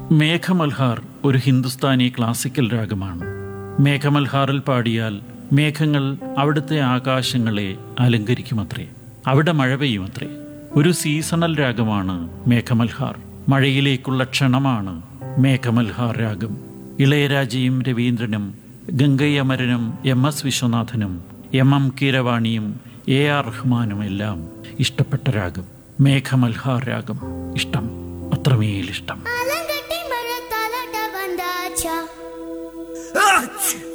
മേഘമൽഹാർ ഒരു ഹിന്ദുസ്ഥാനി ക്ലാസിക്കൽ രാഗമാണ് മേഘമൽഹാറിൽ പാടിയാൽ മേഘങ്ങൾ അവിടുത്തെ ആകാശങ്ങളെ അലങ്കരിക്കുമത്രേ അവിടെ മഴ പെയ്യുമത്രേ ഒരു സീസണൽ രാഗമാണ് മേഘമൽഹാർ മഴയിലേക്കുള്ള ക്ഷണമാണ് മേഘമൽഹാർ രാഗം ഇളയരാജയും രവീന്ദ്രനും ഗംഗയ്യമരനും എം എസ് വിശ്വനാഥനും എം എം കീരവാണിയും എ ആർ റഹ്മാനും എല്ലാം ഇഷ്ടപ്പെട്ട രാഗം മേഘമൽഹാർ രാഗം ഇഷ്ടം അത്രമേൽ ഇഷ്ടം ആലങ്കട്ടി മരത്താലാട്ട വந்தாச்சா ஆச்சு